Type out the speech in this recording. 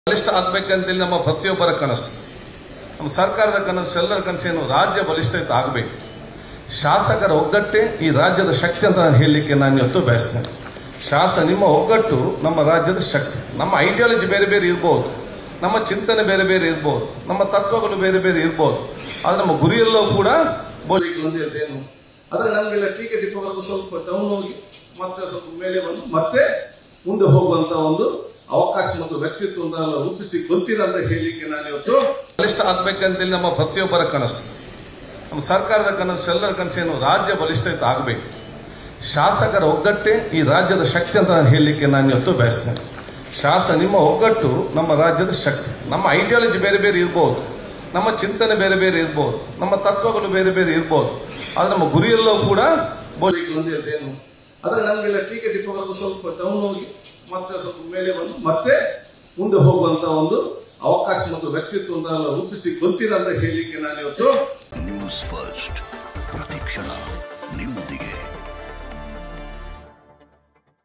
ಬಲಿಷ್ಠ ಆಗ್ಬೇಕಂತೇಳಿ ನಮ್ಮ ಪ್ರತಿಯೊಬ್ಬರ ಕನಸು ನಮ್ಮ ಸರ್ಕಾರದ ಕನಸು ಎಲ್ಲರ ಕನಸೇನು ರಾಜ್ಯ ಬಲಿಷ್ಠತೆ ಆಗಬೇಕು ಶಾಸಕರ ಒಗ್ಗಟ್ಟೆ ಈ ರಾಜ್ಯದ ಶಕ್ತಿ ಅಂತ ನಾನು ಹೇಳಲಿಕ್ಕೆ ನಾನು ಇವತ್ತು ಬಯಸ್ತೇನೆ ಶಾಸ ನಿಮ್ಮ ಒಗ್ಗಟ್ಟು ನಮ್ಮ ರಾಜ್ಯದ ಶಕ್ತಿ ನಮ್ಮ ಐಡಿಯಾಲಜಿ ಬೇರೆ ಬೇರೆ ಇರ್ಬೋದು ನಮ್ಮ ಚಿಂತನೆ ಬೇರೆ ಬೇರೆ ಇರ್ಬೋದು ನಮ್ಮ ತತ್ವಗಳು ಬೇರೆ ಬೇರೆ ಇರ್ಬೋದು ಆದ್ರೆ ನಮ್ಮ ಗುರಿಯೆಲ್ಲವೂ ಕೂಡ ಬೋಧಿಕೆ ಹೊಂದಿದ್ದೇನು ಆದ್ರೆ ನಮಗೆಲ್ಲ ಟೀಕೆ ಟಿಪ್ಪವರೆಗೂ ಸ್ವಲ್ಪ ಡೌನ್ ಹೋಗಿ ಮತ್ತೆ ಸ್ವಲ್ಪ ಮೇಲೆ ಬಂದು ಮತ್ತೆ ಮುಂದೆ ಹೋಗುವಂತ ಒಂದು ಅವಕಾಶ ಮತ್ತು ವ್ಯಕ್ತಿತ್ವವನ್ನು ರೂಪಿಸಿ ಗೊತ್ತಿರ ಅಂತ ಹೇಳಲಿಕ್ಕೆ ನಾನು ಇವತ್ತು ಬಲಿಷ್ಠ ಆಗ್ಬೇಕಂತೇಳಿ ನಮ್ಮ ಪ್ರತಿಯೊಬ್ಬರ ಕನಸು ನಮ್ಮ ಸರ್ಕಾರದ ಕನಸು ಎಲ್ಲರ ಕನಸೇನು ರಾಜ್ಯ ಬಲಿಷ್ಠತೆ ಆಗಬೇಕು ಶಾಸಕರ ಒಗ್ಗಟ್ಟೆ ಈ ರಾಜ್ಯದ ಶಕ್ತಿ ಅಂತ ನಾನು ಹೇಳಲಿಕ್ಕೆ ನಾನು ಇವತ್ತು ಬಯಸ್ತೇನೆ ಶಾಸ ನಿಮ್ಮ ಒಗ್ಗಟ್ಟು ನಮ್ಮ ರಾಜ್ಯದ ಶಕ್ತಿ ನಮ್ಮ ಐಡಿಯಾಲಜಿ ಬೇರೆ ಬೇರೆ ಇರ್ಬೋದು ನಮ್ಮ ಚಿಂತನೆ ಬೇರೆ ಬೇರೆ ಇರ್ಬೋದು ನಮ್ಮ ತತ್ವಗಳು ಬೇರೆ ಬೇರೆ ಇರ್ಬೋದು ಆದ್ರೆ ನಮ್ಮ ಗುರಿಯೆಲ್ಲವೂ ಕೂಡ ಬೋಧಿಕೆ ಹೊಂದಿದ್ದೇನು ಆದ್ರೆ ನಮಗೆಲ್ಲ ಟೀಕೆ ಟಿಪ್ಪವರೆಗೂ ಸ್ವಲ್ಪ ಡೌನ್ ಹೋಗಿ ಮತ್ತೆ ಸ್ವಲ್ಪ ಮೇಲೆ ಬಂದು ಮತ್ತೆ ಮುಂದೆ ಹೋಗುವಂತ ಒಂದು ಅವಕಾಶ ಮತ್ತು ವ್ಯಕ್ತಿತ್ವವನ್ನು ರೂಪಿಸಿ ಗೊತ್ತಿರ ಅಂತ ಹೇಳಲಿಕ್ಕೆ ನಾನು ಇವತ್ತು ನ್ಯೂಸ್ ಫಸ್ಟ್ ಪ್ರತಿಕ್ಷಣ